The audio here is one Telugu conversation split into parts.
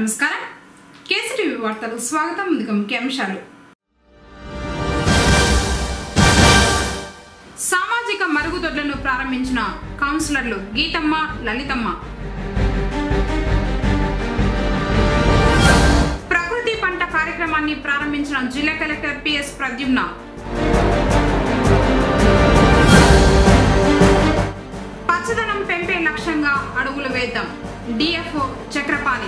నమస్కారం కేసీటీవీ వార్తలు స్వాగతం ముందుగా ముఖ్యాంశాలు సామాజిక మరుగుదొడ్లను ప్రారంభించిన కౌన్సిలర్లు గీతమ్మ లలితమ్మ ప్రకృతి పంట కార్యక్రమాన్ని ప్రారంభించిన జిల్లా కలెక్టర్ పిఎస్ ప్రద్యుమ్న పచ్చదనం పెంపే లక్ష్యంగా అడుగులు వేద్దాం డిఎఫ్ఓ చక్రపాణి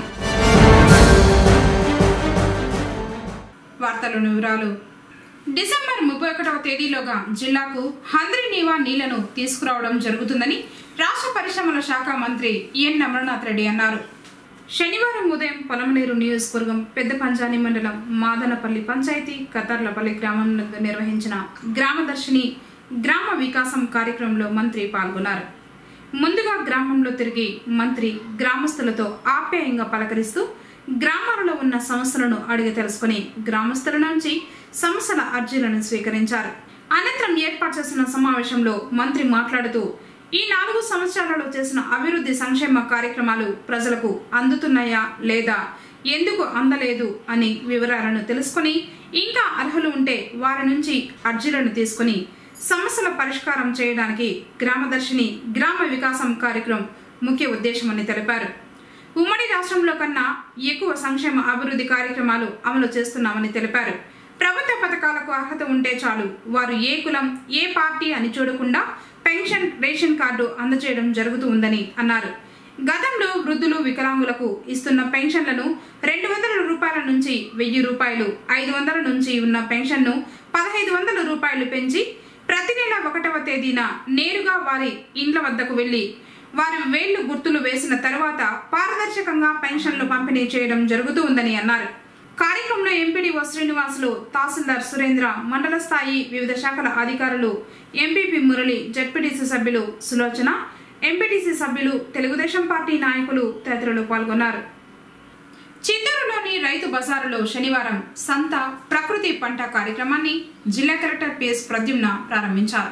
వార్తల వివరాలు డిసెంబర్ ముప్పై ఒకటవ తేదీలోగా జిల్లాకు హంద్రి నీవా నీళ్లను తీసుకురావడం జరుగుతుందని రాష్ట్ర పరిశ్రమల శాఖ మంత్రి ఈఎన్ అమరనాథ్ రెడ్డి అన్నారు శనివారం ఉదయం పొలమనేరు నియోజకవర్గం పెద్ద పంజాని మండలం మాదనపల్లి పంచాయతీ కతర్లపల్లి గ్రామంలో నిర్వహించిన గ్రామదర్శిని గ్రామ వికాసం కార్యక్రమంలో మంత్రి పాల్గొన్నారు ముందుగా గ్రామంలో తిరిగి మంత్రి గ్రామస్తులతో ఆప్యాయంగా పలకరిస్తూ గ్రామాలలో ఉన్న సమస్యలను అడిగి తెలుసుకుని గ్రామస్తుల నుంచి సమస్యల అర్జీలను స్వీకరించారు అనంతరం ఏర్పాటు చేసిన సమావేశంలో మంత్రి మాట్లాడుతూ ఈ నాలుగు సంవత్సరాలలో చేసిన అభివృద్ధి సంక్షేమ కార్యక్రమాలు ప్రజలకు అందుతున్నాయా లేదా ఎందుకు అందలేదు అని వివరాలను తెలుసుకుని ఇంకా అర్హులు ఉంటే వారి నుంచి అర్జీలను తీసుకుని సమస్యల పరిష్కారం చేయడానికి గ్రామదర్శిని గ్రామ వికాసం కార్యక్రమం ముఖ్య ఉద్దేశమని తెలిపారు ఉమ్మడి రాష్ట్రంలో కన్నా ఎక్కువ సంక్షేమ అభివృద్ధి కార్యక్రమాలు అమలు చేస్తున్నామని తెలిపారు ప్రభుత్వ పథకాలకు అర్హత ఉంటే చాలు వారు ఏ కులం ఏ పార్టీ అని చూడకుండా పెన్షన్ రేషన్ కార్డు అందజేయడం జరుగుతూ ఉందని అన్నారు గతంలో వృద్ధులు వికలాంగులకు ఇస్తున్న పెన్షన్లను రెండు వందల రూపాయల నుంచి వెయ్యి రూపాయలు ఐదు వందల నుంచి ఉన్న పెన్షన్ను పదహైదు వందల రూపాయలు పెంచి ప్రతి నెల ఒకటవ తేదీన నేరుగా వారి ఇండ్ల వద్దకు వెళ్లి వారి వేళ్లు గుర్తులు వేసిన తర్వాత పారదర్శకంగా పెన్షన్లు పంపిణీ చేయడం జరుగుతూ ఉందని అన్నారు కార్యక్రమంలో ఎంపీడీఓ శ్రీనివాసులు తహసీల్దార్ సురేంద్ర మండల స్థాయి వివిధ శాఖల అధికారులు ఎంపీపీ మురళి జడ్పీటీసీ సభ్యులు సులోచన ఎంపీటీసీ సభ్యులు తెలుగుదేశం పార్టీ నాయకులు తదితరులు పాల్గొన్నారు చిత్తూరులోని రైతు బజారులో శనివారం సంత ప్రకృతి పంట కార్యక్రమాన్ని జిల్లా కలెక్టర్ పిఎస్ ప్రద్యుమ్న ప్రారంభించారు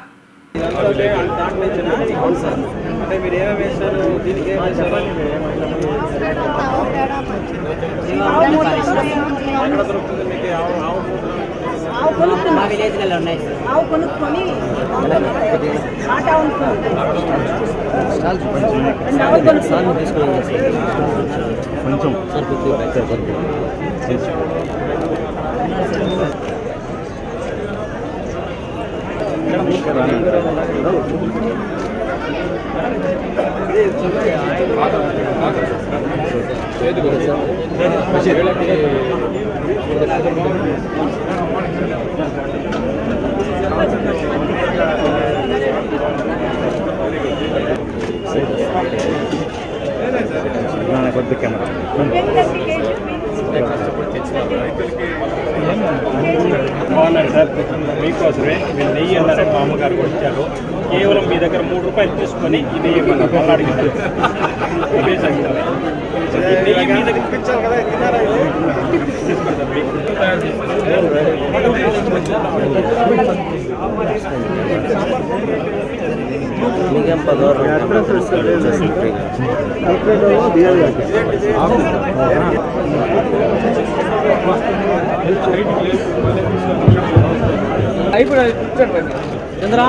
అంటే మీరు ఏమేమి వేస్తారు దీనికి ఏమేమి వేస్తారు ఎక్కడ దొరుకుతుంది మీకు ఆవు ఆవు మూత్రం? మా విలేజ్లలో ఉన్నాయి సార్ ఆవు కొనుక్కొని ఆ టౌన్ రెండు ఆవులు కొనుక్కొని కొంచెం సార్ కొద్ది కెమెరా బాగున్నాను సార్ మీకోసమే మీరు నెయ్యి అన్నారని మా అమ్మగారు కూడా ఇచ్చారు కేవలం మీ దగ్గర మూడు రూపాయలు తీసుకొని ఈ నెయ్యి మన మళ్ళీ అడిగినారు ఇవే సంగతి. ఈ నెయ్యి మీ దగ్గర ఇప్పించాలి కదా తిన్నారా ఇది? తీసుకుంటాం మీకు. మీకేం చంద్రా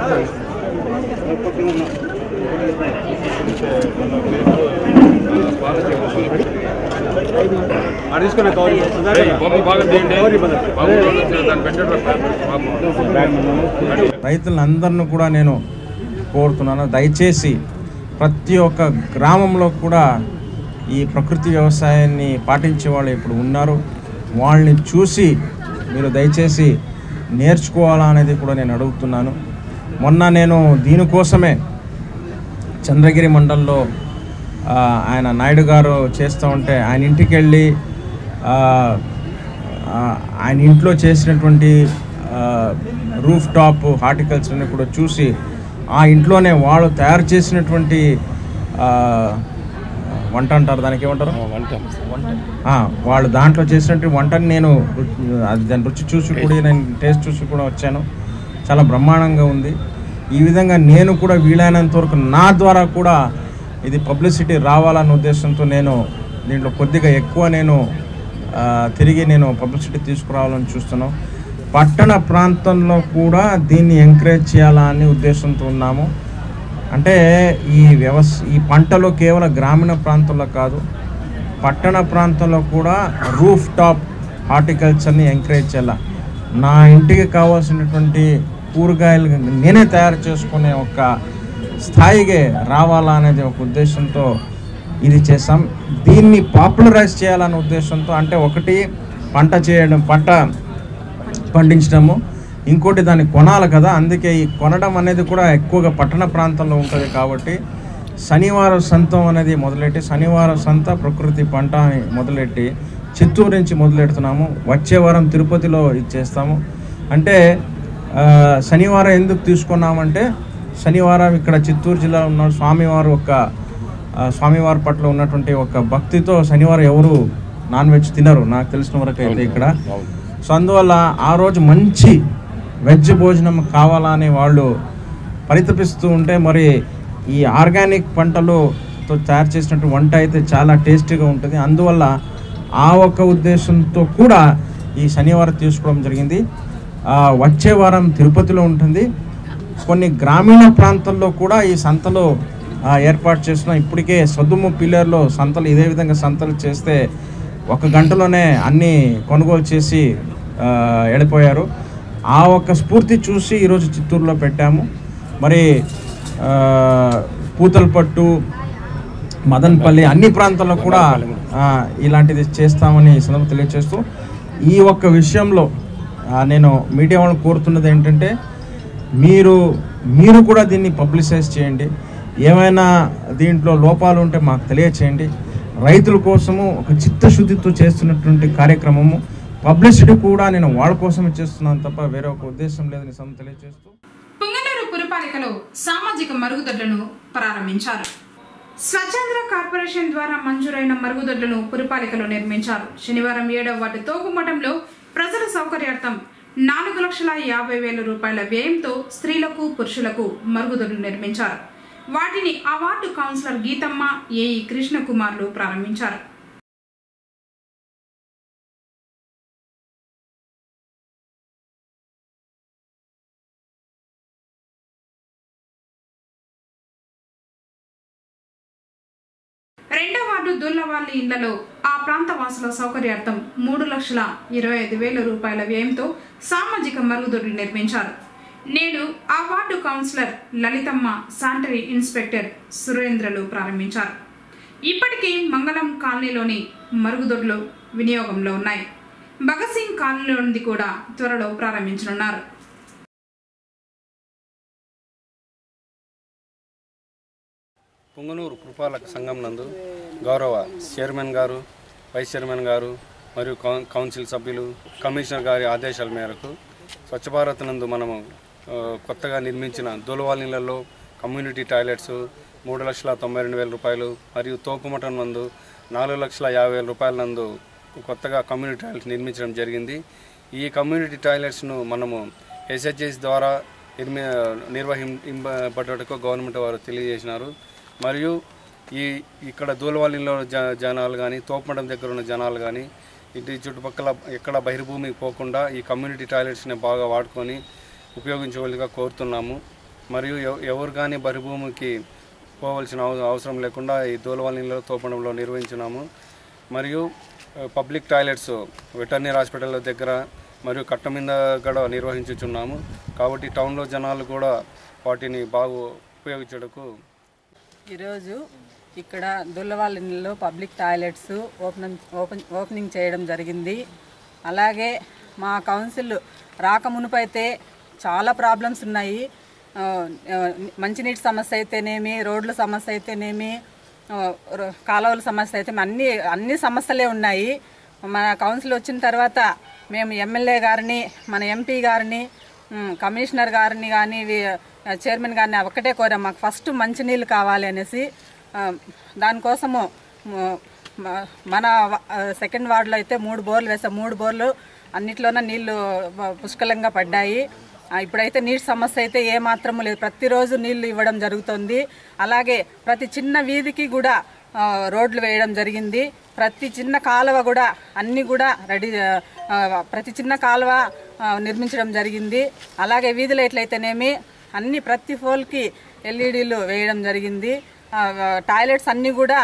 రైతులందరిని కూడా నేను కోరుతున్నాను దయచేసి ప్రతి ఒక్క గ్రామంలో కూడా ఈ ప్రకృతి వ్యవసాయాన్ని పాటించే వాళ్ళు ఇప్పుడు ఉన్నారు వాళ్ళని చూసి మీరు దయచేసి నేర్చుకోవాలా అనేది కూడా నేను అడుగుతున్నాను మొన్న నేను దీనికోసమే చంద్రగిరి మండలంలో ఆ, ఆయన నాయుడు గారు చేస్తూ ఉంటే ఆయన ఇంటికి వెళ్ళి ఆ, ఆ, ఆయన ఇంట్లో చేసినటువంటి రూఫ్ టాప్ హార్టికల్చర్ని కూడా చూసి ఆ ఇంట్లోనే వాళ్ళు తయారు చేసినటువంటి ఆ, వంట అంటారు దానికి ఏమంటారు ఆ, వాళ్ళు దాంట్లో చేసినటువంటి వంటని నేను రు- అది దాని రుచి చూసి కూడా నేను టేస్ట్ చూసి కూడా వచ్చాను చాలా బ్రహ్మాండంగా ఉంది ఈ విధంగా నేను కూడా వీలైనంత వరకు నా ద్వారా కూడా ఇది పబ్లిసిటీ రావాలన్న ఉద్దేశంతో నేను దీంట్లో కొద్దిగా ఎక్కువ నేను ఆ, తిరిగి నేను పబ్లిసిటీ తీసుకురావాలని చూస్తున్నాం పట్టణ ప్రాంతంలో కూడా దీన్ని ఎంకరేజ్ చేయాలని ఉద్దేశంతో ఉన్నాము అంటే ఈ వ్యవస్ ఈ పంటలు కేవలం గ్రామీణ ప్రాంతంలో కాదు పట్టణ ప్రాంతంలో కూడా రూఫ్ టాప్ హార్టికల్చర్ని ఎంకరేజ్ చేయాల నా ఇంటికి కావాల్సినటువంటి కూరగాయలు నేనే తయారు చేసుకునే ఒక స్థాయికి రావాలా అనేది ఒక ఉద్దేశంతో ఇది చేసాం దీన్ని పాపులరైజ్ చేయాలనే ఉద్దేశంతో అంటే ఒకటి పంట చేయడం పంట పండించడము ఇంకోటి దాన్ని కొనాలి కదా అందుకే ఈ కొనడం అనేది కూడా ఎక్కువగా పట్టణ ప్రాంతంలో ఉంటుంది కాబట్టి శనివారం సంతం అనేది మొదలెట్టి శనివారం సంత ప్రకృతి పంట అని మొదలెట్టి చిత్తూరు నుంచి మొదలెడుతున్నాము వచ్చే వారం తిరుపతిలో ఇది చేస్తాము అంటే ఆ, శనివారం ఎందుకు తీసుకున్నామంటే శనివారం ఇక్కడ చిత్తూరు జిల్లాలో ఉన్న స్వామివారు ఒక ఆ, స్వామివారి పట్ల ఉన్నటువంటి ఒక భక్తితో శనివారం ఎవరు నాన్ వెజ్ తినరు నాకు తెలిసిన వరకు అయితే ఇక్కడ సో అందువల్ల ఆ రోజు మంచి వెజ్ భోజనం కావాలని వాళ్ళు పరితపిస్తూ ఉంటే మరి ఈ ఆర్గానిక్ పంటలతో తయారు చేసినట్టు వంట అయితే చాలా టేస్టీగా ఉంటుంది అందువల్ల ఆ ఒక్క ఉద్దేశంతో కూడా ఈ శనివారం తీసుకోవడం జరిగింది ఆ, వచ్చే వారం తిరుపతిలో ఉంటుంది కొన్ని గ్రామీణ ప్రాంతాల్లో కూడా ఈ సంతలు ఆ, ఏర్పాటు చేసిన ఇప్పటికే సొద్దుము పిల్లర్లో సంతలు ఇదే విధంగా సంతలు చేస్తే ఒక గంటలోనే అన్నీ కొనుగోలు చేసి ఆ, వెళ్ళిపోయారు ఆ ఒక్క స్ఫూర్తి చూసి ఈరోజు చిత్తూరులో పెట్టాము మరి ఆ, పూతలపట్టు మదన్పల్లి అన్ని ప్రాంతాల్లో కూడా ఆ, ఇలాంటిది చేస్తామని ఈ సందర్భం తెలియజేస్తూ ఈ ఒక్క విషయంలో ఆ, నేను మీడియా వాళ్ళని కోరుతున్నది ఏంటంటే మీరు మీరు కూడా దీన్ని పబ్లిసైజ్ చేయండి ఏమైనా దీంట్లో లోపాలు ఉంటే మాకు తెలియచేయండి రైతుల కోసము ఒక చిత్తశుద్ధితో చేస్తున్నటువంటి కార్యక్రమము పబ్లిసిటీ కూడా నేను వాళ్ళ కోసమే చేస్తున్నాను తప్ప వేరే ఒక ఉద్దేశం లేదని సందర్భం తెలియజేస్తూ పుంగనూరు పురపాలికలో సామాజిక మరుగుదొడ్లను ప్రారంభించారు స్వచ్ఛంద్ర కార్పొరేషన్ ద్వారా మంజూరైన మరుగుదొడ్లను పురపాలికలో నిర్మించారు శనివారం ఏడవ వార్డు తోగుమఠంలో ప్రజల సౌకర్యార్థం నాలుగు లక్షల యాభై వేల రూపాయల వ్యయంతో స్త్రీలకు పురుషులకు మరుగుదొడ్లు నిర్మించారు వాటిని ఆ వార్డు కౌన్సిలర్ గీతమ్మ ఏఈ కృష్ణకుమార్లు ప్రారంభించారు రెండో వార్డు దుర్లవాళ్ళి ఇళ్లలో ఆ ప్రాంత వాసుల సౌకర్యార్థం మూడు లక్షల ఇరవై ఐదు వేల రూపాయల వ్యయంతో సామాజిక మరుగుదొడ్లు నిర్మించారు నేడు ఆ ward councillor Lalithamma sanitary inspector సురేంద్రలు ప్రారంభించారు ఇప్పటికే మంగళం కాలనీలోని మరుగుదొడ్లు వినియోగంలో ఉన్నాయి భగత్ సింగ్ కాలనీలోనిది కూడా త్వరలో ప్రారంభించనున్నారు పుంగనూరు పురపాలక సంఘం నందు గౌరవ చైర్మన్ గారు వైస్ చైర్మన్ గారు మరియు కౌన్ కౌన్సిల్ సభ్యులు కమిషనర్ గారి ఆదేశాల మేరకు స్వచ్ఛ భారత్ నందు మనము ఆ, కొత్తగా నిర్మించిన దూలవాలిలలో కమ్యూనిటీ టాయిలెట్స్ మూడు లక్షల తొంభై రెండు వేల రూపాయలు మరియు తోపుమఠం నందు నాలుగు లక్షల యాభై వేల రూపాయల నందు కొత్తగా కమ్యూనిటీ టాయిలెట్స్ నిర్మించడం జరిగింది ఈ కమ్యూనిటీ టాయిలెట్స్ను మనము ఎస్హెచ్ఎస్ ద్వారా నిర్మి నిర్వహింపబడటకు గవర్నమెంట్ వారు తెలియజేసినారు మరియు ఈ ఇక్కడ దూలవాలిలో జ జనాలు కానీ తోపమడం దగ్గర ఉన్న జనాలు కానీ ఇంటి చుట్టుపక్కల ఎక్కడ బహిర్భూమికి పోకుండా ఈ కమ్యూనిటీ టాయిలెట్స్ని బాగా వాడుకొని ఉపయోగించవలసిగా కోరుతున్నాము మరియు ఎవ- ఎవరు కానీ బహిర్భూమికి పోవలసిన అవ- అవసరం లేకుండా ఈ దూలవాలిలో తోపడంలో నిర్వహించున్నాము మరియు ఆ, పబ్లిక్ టాయిలెట్స్ వెటర్నరీ హాస్పిటల్ దగ్గర మరియు కట్ట మీద కూడా నిర్వహించుచున్నాము కాబట్టి టౌన్లో జనాలు కూడా వాటిని బాగా ఉపయోగించడకు ఈరోజు ఇక్కడ దుల్లవాళ్ళలో public toilets open open opening చేయడం జరిగింది అలాగే మా కౌన్సిల్ రాకమునుపైతే చాలా ప్రాబ్లమ్స్ ఉన్నాయి ఆ, ఆ, మంచినీటి సమస్య అయితేనేమి రోడ్ల సమస్య అయితేనేమి ఆ, రో- కాలువల సమస్య అయితే అన్ని అన్ని సమస్యలే ఉన్నాయి మన కౌన్సిల్ వచ్చిన తర్వాత మేము ఎమ్మెల్యే గారిని మన ఎంపీ గారిని ఉమ్, కమిషనర్ గారిని కానీ చైర్మన్ గారిని ఒక్కటే కోరాం మాకు ఫస్ట్ మంచినీళ్ళు కావాలి అనేసి ఆ, దానికోసము మ- మ- మన వ- ఆ, సెకండ్ వార్డులో అయితే మూడు బోర్లు వేసాం మూడు బోర్లు అన్నిట్లోనే నీళ్లు వ- పుష్కలంగా పడ్డాయి ఆ, ఇప్పుడైతే నీటి సమస్య అయితే ఏ మాత్రము లేదు ప్రతిరోజు నీళ్లు ఇవ్వడం జరుగుతుంది అలాగే ప్రతి చిన్న వీధికి కూడా ఆ, రోడ్లు వేయడం జరిగింది ప్రతి చిన్న కాలువ కూడా అన్నీ కూడా రెడీ ఆ, ప్రతి చిన్న కాలువ ఆ, నిర్మించడం జరిగింది అలాగే వీధి లైట్లు అయితేనేమి అన్ని ప్రతి ఫోల్కి ఎల్ఈడీలు వేయడం జరిగింది ఆ, టాయిలెట్స్ అన్నీ కూడా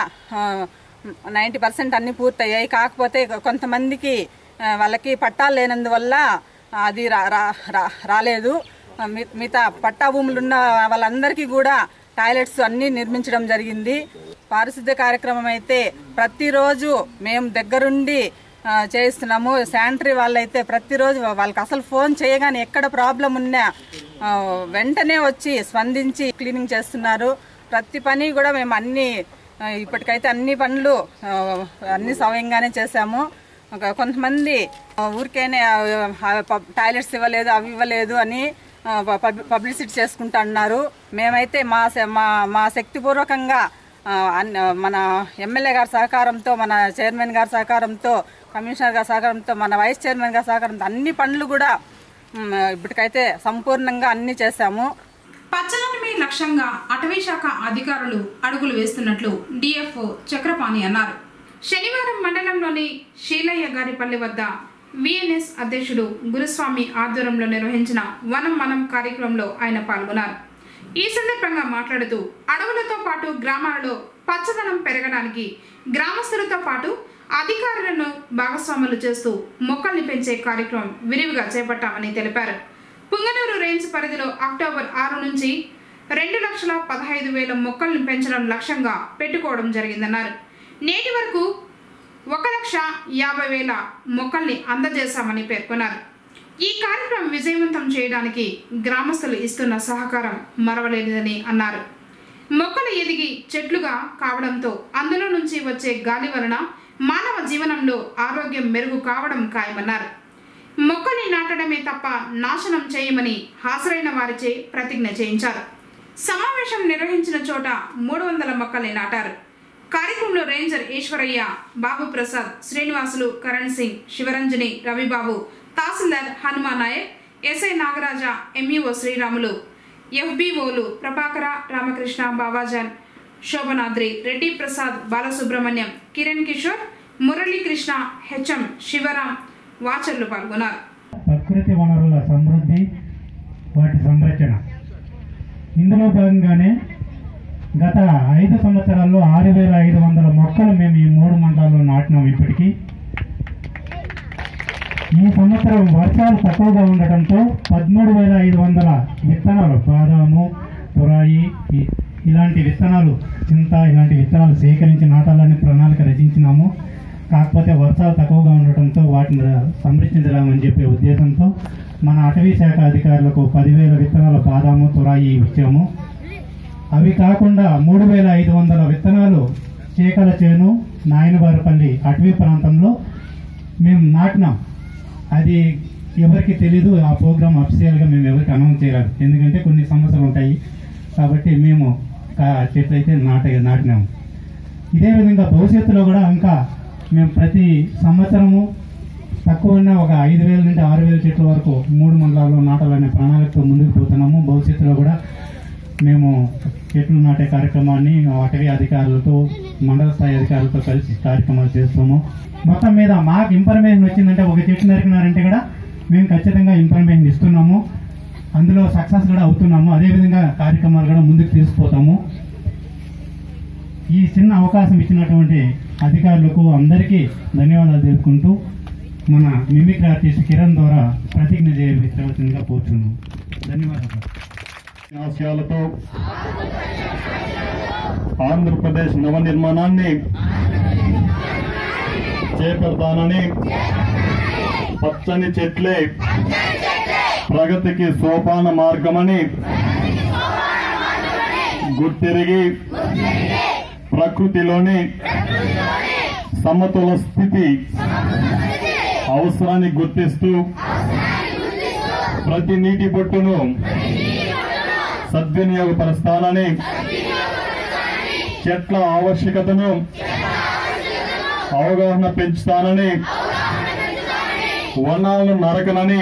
నైంటీ పర్సెంట్ అన్నీ పూర్తయ్యాయి కాకపోతే కొంతమందికి ఆ, వాళ్ళకి పట్టాలు లేనందువల్ల అది రా రా- రా- రాలేదు ఆ, మి- మిగతా పట్టా భూములు ఉన్న వాళ్ళందరికీ కూడా టాయిలెట్స్ అన్నీ నిర్మించడం జరిగింది పారిశుద్ధ్య కార్యక్రమం అయితే ప్రతిరోజు మేము దగ్గరుండి ఆ, చేయిస్తున్నాము శానిటరీ వాళ్ళైతే ప్రతిరోజు వాళ్ళకి అసలు ఫోన్ చేయగానే ఎక్కడ ప్రాబ్లం ఉన్నా ఆ, వెంటనే వచ్చి స్పందించి క్లీనింగ్ చేస్తున్నారు ప్రతి పని కూడా మేము అన్ని ఆ, ఇప్పటికైతే అన్ని పనులు ఆ, అన్ని సవ్యంగానే చేశాము ఒక కొంతమంది ఆ, ఊరికేనే ఆ, ఆ, పబ్- టాయిలెట్స్ ఇవ్వలేదు అవి ఇవ్వలేదు అని ఆ, పబ్- పబ్లిసిటీ చేసుకుంటా అన్నారు మేమైతే మా శ- మా మా శక్తిపూర్వకంగా ఆ, అన్- మన ఎమ్మెల్యే గారి సహకారంతో మన చైర్మన్ గారి సహకారంతో కమిషనర్ గారి సహకారంతో మన వైస్ చైర్మన్ గారి సహకారంతో అన్ని పనులు కూడా మ్, ఇప్పటికైతే సంపూర్ణంగా అన్ని చేశాము పచ్చదనమే లక్ష్యంగా అటవీ శాఖ అధికారులు అడుగులు వేస్తున్నట్లు డిఎఫ్ఓ చక్రపాణి అన్నారు శనివారం మండలంలోని శీలయ్య గారిపల్లి వద్ద విఎన్ఎస్ అధ్యక్షుడు గురుస్వామి ఆధ్వర్యంలో నిర్వహించిన వనం మనం కార్యక్రమంలో ఆయన పాల్గొన్నారు ఈ సందర్భంగా మాట్లాడుతూ అడవులతో పాటు గ్రామాలలో పచ్చదనం పెరగడానికి గ్రామస్తులతో పాటు అధికారులను భాగస్వాములు చేస్తూ మొక్కల్ని పెంచే కార్యక్రమం విరివిగా చేపట్టామని తెలిపారు పుంగనూరు రేంజ్ పరిధిలో అక్టోబర్ ఆరు నుంచి రెండు లక్షల పదహైదు వేల మొక్కల్ని పెంచడం లక్ష్యంగా పెట్టుకోవడం జరిగిందన్నారు నేటి వరకు ఒక లక్ష యాభై వేల మొక్కల్ని అందజేశామని పేర్కొన్నారు ఈ కార్యక్రమం విజయవంతం చేయడానికి గ్రామస్తులు ఇస్తున్న సహకారం మరవలేనిదని అన్నారు మొక్కలు ఎదిగి చెట్లుగా కావడంతో అందులో నుంచి వచ్చే గాలి వలన మానవ జీవనంలో ఆరోగ్యం మెరుగు కావడం ఖాయమన్నారు మొక్కల్ని నాటడమే తప్ప నాశనం చేయమని హాజరైన వారిచే ప్రతిజ్ఞ చేయించారు సమావేశం నిర్వహించిన చోట మూడు వందల మొక్కల్ని నాటారు కార్యక్రమంలో ranger Eswaraiah Babu Prasad Srinivasulu Karan Singh Sivaranjani Ravibabu tahsildar Hanuma Naik SI Nagaraja MEO Sriramulu ఎఫ్బిఓలు ప్రభాకర రామకృష్ణ బాబాజాన్ శోభనాద్రి రెడ్డి ప్రసాద్ బాలసుబ్రహ్మణ్యం కిరణ్ కిషోర్ మురళీకృష్ణ హెచ్ఎం శివరాం వాచర్లు పాల్గొన్నారు ప్రకృతి వనరుల సమృద్ధి వాటి సంరక్షణ ఇందులో భాగంగానే గత ఐదు సంవత్సరాల్లో ఆరు వేల ఐదు వందల మొక్కలు మేము ఈ మూడు మండలాల్లో నాటినాం ఇప్పటికీ ఈ సంవత్సరం వర్షాలు తక్కువగా ఉండటంతో పదమూడు వేల ఐదు వందల విత్తనాలు బాదాము తురాయి ఇ- ఇలాంటి విత్తనాలు చింత ఇలాంటి విత్తనాలు సేకరించి నాటాలని ప్రణాళిక రచించినాము కాకపోతే వర్షాలు తక్కువగా ఉండటంతో వాటిని సంరక్షించడామని చెప్పే ఉద్దేశంతో మన అటవీ శాఖ అధికారులకు పదివేల విత్తనాల బాదాము తురాయి ఇచ్చాము అవి కాకుండా మూడు వేల ఐదు వందల విత్తనాలు చీకల చేను నాయనవారిపల్లి అటవీ ప్రాంతంలో మేము నాటినాం అది ఎవరికి తెలీదు ఆ ప్రోగ్రామ్ అఫీషియల్గా మేము ఎవరికి అనౌన్స్ చేయలేదు ఎందుకంటే కొన్ని సమస్యలు ఉంటాయి కాబట్టి మేము కా- చెట్లు అయితే నాట నాటినాము ఇదే విధంగా భవిష్యత్తులో కూడా ఇంకా మేము ప్రతి సంవత్సరము తక్కువ ఉన్న ఒక ఐదు వేల నుండి ఆరు వేల చెట్ల వరకు మూడు మండలాల్లో నాటాలనే ప్రణాళికతో ముందుకు పోతున్నాము భవిష్యత్తులో కూడా మేము చెట్లు నాటే కార్యక్రమాన్ని అటవీ అధికారులతో మండల స్థాయి అధికారులతో కలిసి కార్యక్రమాలు చేస్తాము మొత్తం మీద మాకు ఇన్ఫర్మేషన్ వచ్చిందంటే ఒక చెట్టు నరికినారంటే కూడా మేము ఖచ్చితంగా ఇన్ఫర్మేషన్ ఇస్తున్నాము అందులో సక్సెస్ కూడా అవుతున్నాము అదేవిధంగా కార్యక్రమాలు కూడా ముందుకు తీసుకుపోతాము ఈ చిన్న అవకాశం ఇచ్చినటువంటి అధికారులకు అందరికీ ధన్యవాదాలు తెలుపుకుంటూ మన మిమిక్రీ ఆర్టిస్ట్ కిరణ్ ద్వారా ప్రతిజ్ఞ చేయవలసిందిగా కోరుచున్నాం ధన్యవాదాలు ఆశయాలతో ఆంధ్రప్రదేశ్ నవనిర్మాణాన్ని చేపడతానని పచ్చని చెట్లే ప్రగతికి సోపాన మార్గమని గుర్తిరిగి ప్రకృతిలోని సమతుల స్థితి అవసరాన్ని గుర్తిస్తూ ప్రతి నీటి బొట్టును సద్వినియోగపరుస్తానని చెట్ల ఆవశ్యకతను అవగాహన పెంచుతానని వనాలను నరకనని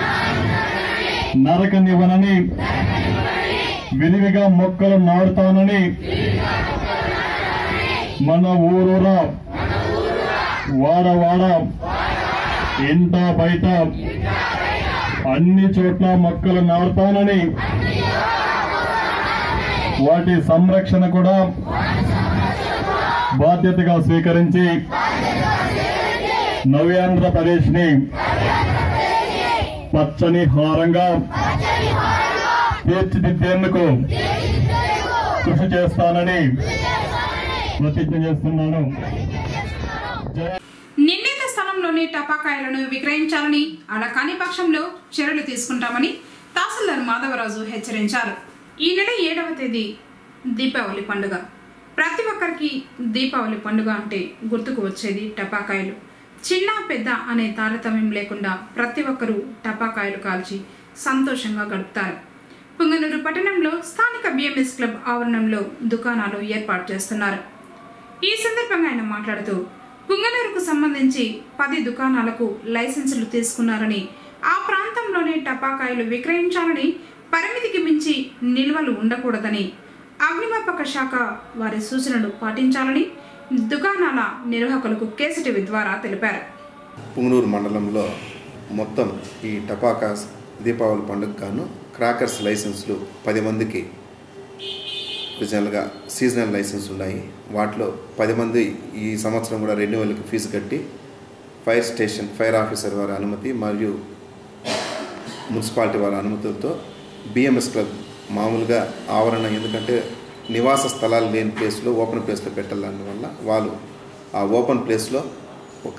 నరకనివ్వనని విరివిగా మొక్కలు నాడుతానని మన ఊరూరా వాడ వాడ ఇంట బయట అన్ని చోట్ల మొక్కలు నాటుతానని వాటి సంరక్షణ కూడా బాధ్యతగా స్వీకరించి నవ్యాంధ్రప్రదేశ్ ని పచ్చని హారంగా తీర్చిదిద్దేందుకు కృషి చేస్తానని ప్రతిజ్ఞ చేస్తున్నాను జై నిర్ణీత స్థలంలోని టపాకాయలను విక్రయించాలని అలా కాని పక్షంలో చర్యలు తీసుకుంటామని తహసీల్దార్ మాధవరాజు హెచ్చరించారు ఈ నెల ఏడవ తేదీ దీపావళి పండుగ ప్రతి ఒక్కరికి దీపావళి పండుగ అంటే గుర్తుకు వచ్చేది టపాకాయలు చిన్న పెద్ద అనే తారతమ్యం లేకుండా ప్రతి ఒక్కరూ టపాకాయలు కాల్చి సంతోషంగా గడుపుతారు పుంగనూరు పట్టణంలో స్థానిక బిఎంఎస్ క్లబ్ ఆవరణంలో దుకాణాలు ఏర్పాటు చేస్తున్నారు ఈ సందర్భంగా ఆయన మాట్లాడుతూ పుంగనూరుకు సంబంధించి పది దుకాణాలకు లైసెన్సులు తీసుకున్నారని ఆ ప్రాంతంలోనే టపాకాయలు విక్రయించాలని పరిమితికి మించి నిల్వలు ఉండకూడదని అగ్నిమాపక శాఖ వారి సూచనలు పాటించాలని దుకాణాల నిర్వాహకులకు కేసీటీవీ ద్వారా తెలిపారు పుంగనూరు మండలంలో మొత్తం ఈ టపాకాస్ దీపావళి పండుగ గాను క్రాకర్స్ లైసెన్స్లు పది మందికి ఒరిజినల్గా సీజనల్ లైసెన్స్ ఉన్నాయి వాటిలో పది మంది ఈ సంవత్సరం కూడా రెన్యువల్కి ఫీజు కట్టి ఫైర్ స్టేషన్ ఫైర్ ఆఫీసర్ వారి అనుమతి మరియు మున్సిపాలిటీ వారి అనుమతులతో బిఎంఎస్ క్లబ్ మామూలుగా ఆవరణ ఎందుకంటే నివాస స్థలాలు లేని ప్లేస్లో ఓపెన్ ప్లేస్లో పెట్టాలని వల్ల వాళ్ళు ఆ ఓపెన్ ప్లేస్లో ఒక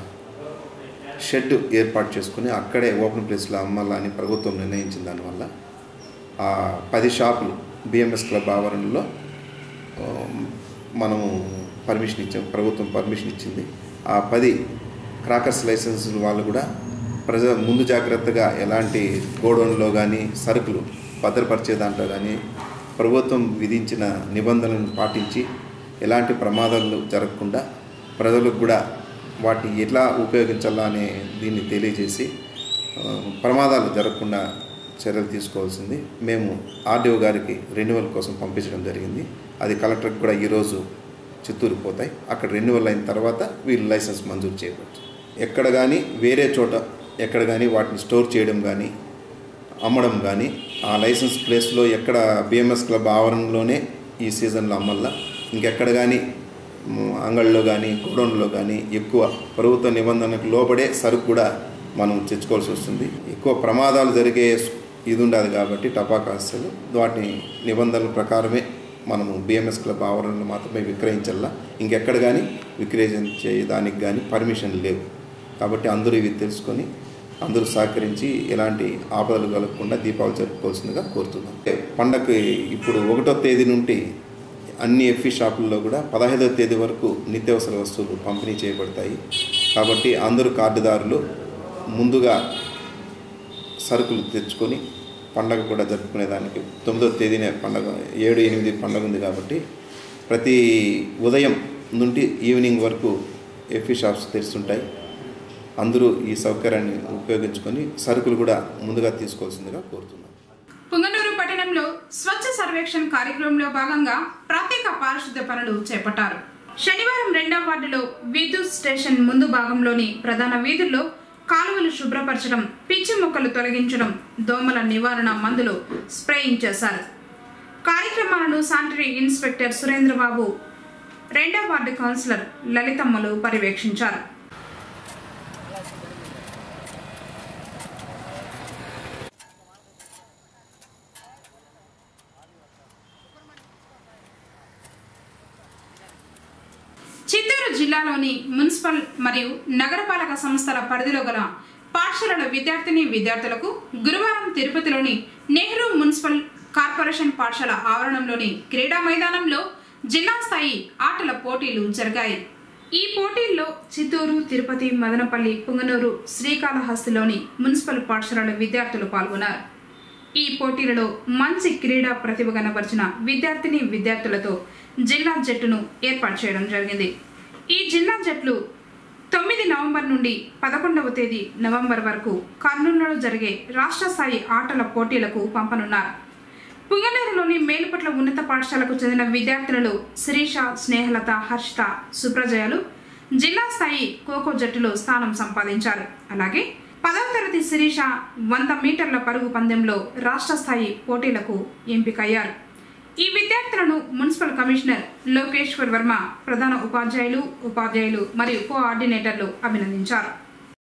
షెడ్ ఏర్పాటు చేసుకుని అక్కడే ఓపెన్ ప్లేస్లో అమ్మాలని ప్రభుత్వం నిర్ణయించిన దానివల్ల ఆ పది షాపులు బిఎంఎస్ క్లబ్ ఆవరణలో ఆ, మనము పర్మిషన్ ఇచ్చాం ప్రభుత్వం పర్మిషన్ ఇచ్చింది ఆ పది క్రాకర్స్ లైసెన్స్ వాళ్ళు కూడా ప్రజ ముందు జాగ్రత్తగా ఎలాంటి గోడౌన్లో కానీ సరుకులు భద్రపరిచే దాంట్లో కానీ ప్రభుత్వం విధించిన నిబంధనలను పాటించి ఎలాంటి ప్రమాదాలు జరగకుండా ప్రజలకు కూడా వాటిని ఎట్లా ఉపయోగించాలా అనే దీన్ని తెలియజేసి ఆ, ప్రమాదాలు జరగకుండా చర్యలు తీసుకోవాల్సింది మేము ఆర్డీఓ గారికి రెన్యువల్ కోసం పంపించడం జరిగింది అది కలెక్టర్కి కూడా ఈరోజు చిత్తూరు పోతాయి అక్కడ రెన్యువల్ అయిన తర్వాత వీళ్ళు లైసెన్స్ మంజూరు చేయవచ్చు ఎక్కడ కానీ వేరే చోట ఎక్కడ కానీ వాటిని స్టోర్ చేయడం కానీ అమ్మడం కానీ ఆ లైసెన్స్ ప్లేస్లో ఎక్కడ బిఎంఎస్ క్లబ్ ఆవరణలోనే ఈ సీజన్లో అమ్మల్లా ఇంకెక్కడ కానీ మ్, అంగళ్ళలో కానీ గోడౌన్లో కానీ ఎక్కువ ప్రభుత్వ నిబంధనలకు లోబడే సరుకు కూడా మనం తెచ్చుకోవాల్సి వస్తుంది ఎక్కువ ప్రమాదాలు జరిగే ఇది ఉండదు కాబట్టి టపాకాసులు వాటిని నిబంధనల ప్రకారమే మనము బిఎంఎస్ క్లబ్ ఆవరణలో మాత్రమే విక్రయించాలా ఇంకెక్కడ కానీ విక్రయించే దానికి కానీ పర్మిషన్ లేవు కాబట్టి అందరూ ఇవి తెలుసుకొని అందరూ సహకరించి ఎలాంటి ఆపదలు కలగకుండా దీపావళి జరుపుకోవాల్సిందిగా కోరుతున్నాం పండగకి ఇప్పుడు ఒకటో తేదీ నుండి అన్ని ఎఫ్ఈ షాపుల్లో కూడా పదహైదవ తేదీ వరకు నిత్యావసర వస్తువులు పంపిణీ చేయబడతాయి కాబట్టి అందరూ కార్డుదారులు ముందుగా సరుకులు తెచ్చుకొని పండగ కూడా జరుపుకునేదానికి తొమ్మిదో తేదీనే పండగ ఏడు ఎనిమిది పండగ ఉంది కాబట్టి ప్రతి ఉదయం నుండి ఈవినింగ్ వరకు ఎఫ్ఈ షాప్స్ తెరుస్తుంటాయి అందరూ ఈ సౌకర్యాన్ని ఉపయోగించుకొని సరుకులు కూడా ముందుగా తీసుకోవాల్సిందిగా కోరుతున్నాం పుంగనూరు పట్టణంలో స్వచ్ఛ సర్వేక్షణ్ కార్యక్రమంలో భాగంగా ప్రత్యేక పారిశుద్ధ్య పనులు చేపట్టారు శనివారం రెండవ వార్డులో విద్యుత్ స్టేషన్ ముందు భాగంలోని ప్రధాన వీధుల్లో కాలువలు శుభ్రపరచడం పిచ్చి మొక్కలు తొలగించడం దోమల నివారణ మందులు స్ప్రేయింగ్ చేశారు కార్యక్రమాలను శానిటరీ ఇన్స్పెక్టర్ సురేంద్రబాబు రెండవ వార్డు కౌన్సిలర్ లలితమ్మలు పర్యవేక్షించారు చిత్తూరు జిల్లాలోని మున్సిపల్ మరియు నగరపాలక సంస్థల పరిధిలో గల పాఠశాలల విద్యార్థిని విద్యార్థులకు గురువారం తిరుపతిలోని నెహ్రూ మున్సిపల్ కార్పొరేషన్ పాఠశాల ఆవరణంలోని క్రీడా మైదానంలో జిల్లా స్థాయి ఆటల పోటీలు జరిగాయి ఈ పోటీల్లో చిత్తూరు తిరుపతి మదనపల్లి పుంగనూరు శ్రీకాళహస్తిలోని మున్సిపల్ పాఠశాలల విద్యార్థులు పాల్గొన్నారు ఈ పోటీలలో మంచి క్రీడా ప్రతిభ కనబరిచిన విద్యార్థిని విద్యార్థులతో జిల్లా జట్టును ఏర్పాటు చేయడం జరిగింది ఈ జిల్లా జట్లు తొమ్మిది నవంబర్ నుండి పదకొండవ తేదీ నవంబర్ వరకు కర్నూలులో జరిగే రాష్ట్ర స్థాయి ఆటల పోటీలకు పంపనున్నారు పుంగనూరులోని మేలుపట్ల ఉన్నత పాఠశాలకు చెందిన విద్యార్థినులు శిరీష స్నేహలత హర్షిత సుప్రజయలు జిల్లా స్థాయి ఖోఖో జట్టులో స్థానం సంపాదించారు అలాగే పదవ తరగతి శిరీష వంద మీటర్ల పరుగు పందెంలో రాష్ట్ర స్థాయి పోటీలకు ఎంపికయ్యారు ఈ విద్యార్థులను మున్సిపల్ కమిషనర్ లోకేశ్వర్ వర్మ ప్రధాన ఉపాధ్యాయులు ఉపాధ్యాయులు మరియు కోఆర్డినేటర్లు అభినందించారు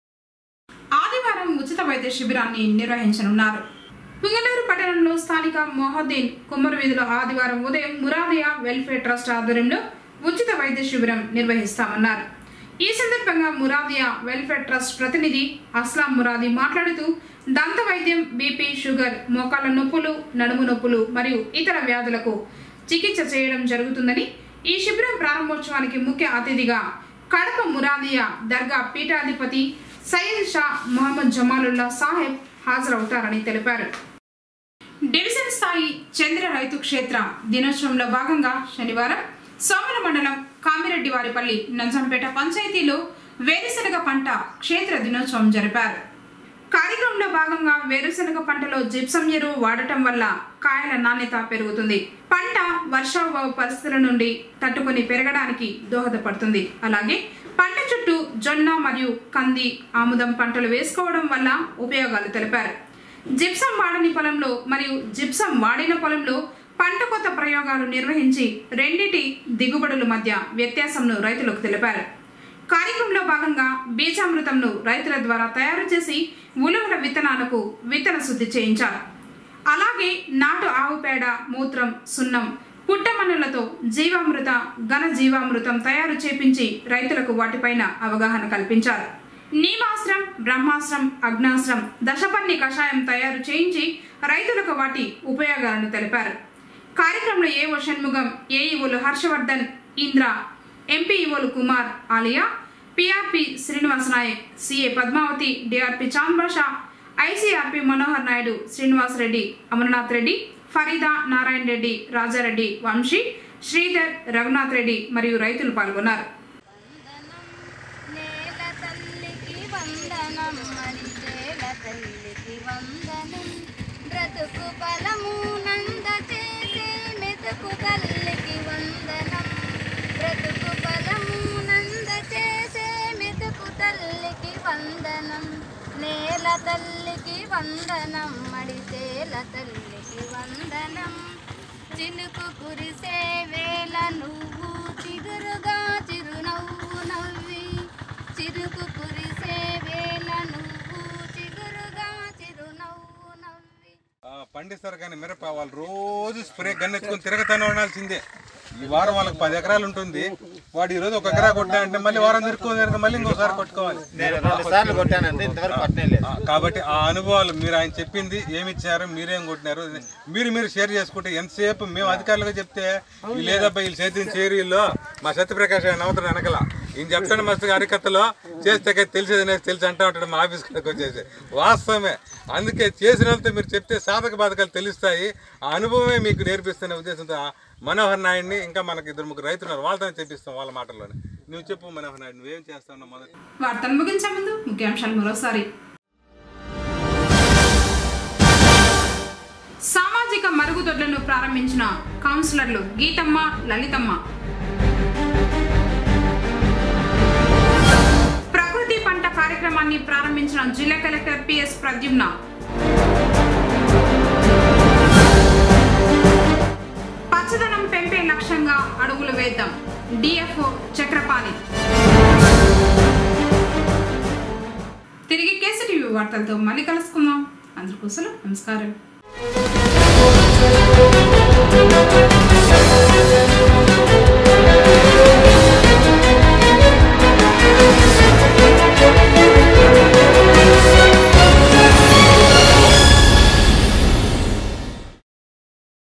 ఆదివారం ఉచిత వైద్య శిబిరాన్ని నిర్వహించనున్నారు పుంగనూరు పట్టణంలో స్థానిక మొహద్దీన్ కుమ్మరి వీధిలో ఆదివారం ఉదయం మురాదియా వెల్ఫేర్ ట్రస్ట్ ఆధ్వర్యంలో ఉచిత వైద్య శిబిరం నిర్వహిస్తామన్నారు ఈ సందర్భంగా మురాదియా వెల్ఫేర్ ట్రస్ట్ ప్రతినిధి అస్లాం మురాది మాట్లాడుతూ దంత వైద్యం బీపీ షుగర్ మోకాళ్ళ నొప్పులు నడుము నొప్పులు మరియు ఇతర వ్యాధులకు చికిత్స చేయడం జరుగుతుందని ఈ శిబిరం ప్రారంభోత్సవానికి ముఖ్య అతిథిగా కడప మురాదియా దర్గా పీఠాధిపతి సయ్యద్ షా మొహమ్మద్ జమాలుల్లా సాహెబ్ హాజరవుతారని తెలిపారు డివిజన్ స్థాయి చంద్ర రైతు క్షేత్ర దినోత్సవంలో భాగంగా శనివారం సోమల మండలం కామిరెడ్డివారిపల్లి నంజంపేట పంచాయతీలో వేరుశనగ పంట క్షేత్ర దినోత్సవం జరిపారు కార్యక్రమంలో భాగంగా వేరుశనగ పంటలో జిప్సం ఎరువు వాడటం వల్ల కాయల నాణ్యత పెరుగుతుంది పంట వర్షాభావ పరిస్థితుల నుండి తట్టుకొని పెరగడానికి దోహదపడుతుంది అలాగే పంట చుట్టూ జొన్న మరియు కంది ఆముదం పంటలు వేసుకోవడం వల్ల ఉపయోగాలు తెలిపారు జిప్సం వాడని పొలంలో మరియు జిప్సం వాడిన పొలంలో పంట కొత్త ప్రయోగాలు నిర్వహించి రెండిటి దిగుబడుల మధ్య వ్యత్యాసంను రైతులకు తెలిపారు కార్యక్రమంలో భాగంగా బీజామృతంను రైతుల ద్వారా తయారు చేసి ఉలవల విత్తనాలకు విత్తన శుద్ధి చేయించారు అలాగే నాటు ఆవు పేడ మూత్రం సున్నం పుట్టమన్నులతో జీవామృత ఘన జీవామృతం తయారు చేపించి రైతులకు వాటిపైన అవగాహన కల్పించారు నీమాశ్రం బ్రహ్మాశ్రం అగ్నాశ్రం దశపర్ణి కషాయం తయారు చేయించి రైతులకు వాటి ఉపయోగాలను తెలిపారు కార్యక్రమంలో ఏఓ షణ్ముగం ఏఈఓలు హర్షవర్ధన్ ఇంద్ర ఎంపీఈఓలు Kumar Aliya PRP Srinivasa Naik CA Padmavathi DRP Chand Basha ICRP Manohar Naidu Srinivas Reddy Amarnath Reddy Farida Narayana Reddy Rajareddy Vamsi Sridhar Raghunath Reddy మరియు రైతులు పాల్గొన్నారు నేల తల్లికి వందనం మరిచేల తల్లికి వందనం బ్రతుకు ఫలము నంద చేసే మెతుకు తల్లికి వందనం బ్రతుకు ఫలము నంద చేసే మెతుకు తల్లికి వందనం నేల తల్లికి వందనం మడిచేల తల్లికి వందనం చినుకు కురిసే వేళ నువ్వు చిగురుగా చిరునవ్వు నవ్వి చిరుకు కురిసే వేళ నువ్వు చిగురుగా చిరునవ్వు నవ్వి పండిస్తారు కానీ మిరప వాళ్ళు రోజు స్ప్రే గన్నెత్తుకొని తిరగతానే ఉండాల్సిందే ఈ వారం వాళ్ళకి పది ఎకరాలు ఉంటుంది వాడు ఈ రోజు ఒక ఎకరా కొట్టా అంటే మళ్ళీ వారం తిరుక్కొని తిరగ మళ్ళీ ఇంకోసారి కొట్టుకోవాలి నేను రెండు సార్లు కొట్టానండి ఇంతవరకు కొట్టలేదు ఆ, కాబట్టి ఆ అనుభవాలు మీరు ఆయన చెప్పింది ఏమి ఇచ్చారు మీరేం కొట్టినారు మీరు మీరు షేర్ చేసుకుంటే ఎంతసేపు మేము అధికారులుగా చెప్తే ఈ లేదబ్బా వీళ్ళు చేతిని చేరిలో మా సత్యప్రకాష్ ఆయన అవుతాడు వెనకల ఈయన చెప్తాడు మస్తుగా అరికత్తలో చేస్తే తెలిసేది అనేది తెలిసి అంటా ఉంటాడు మా ఆఫీస్ కాడికి వచ్చేసి వాస్తవమే అందుకే చేసిన వాళ్ళతో మీరు చెప్తే సాధక బాధకాలు తెలుస్తాయి ఆ అనుభవమే మీకు నేర్పిస్తున్న ఉద్దేశంతో ఆ మనోహర్ నాయుడిని ఇంకా మనకి ఇద్దరు ముగ్గురు రైతులు ఉన్నారు వాళ్ళతో చెప్పిస్తాం వాళ్ళ మాటల్లోనే నువ్వు చెప్పు మనోహర్ నాయుడు నువ్వేం చేస్తావు మొదటి వార్తలు ముగించే ముందు ముఖ్యాంశాలు మరోసారి సామాజిక మరుగుదొడ్లను ప్రారంభించిన కౌన్సిలర్లు గీతమ్మ లలితమ్మ ప్రకృతి పంట కార్యక్రమాన్ని ప్రారంభించిన జిల్లా కలెక్టర్ పిఎస్ ప్రద్యుమ్న పచ్చదనం పెంపే లక్ష్యంగా అడుగులు వేద్దాం డిఎఫ్ఓ చక్రపాణి తిరిగి కేసు టీవీ వార్తలతో మళ్ళీ కలుసుకుందాం అందరికీ సెలవు. నమస్కారం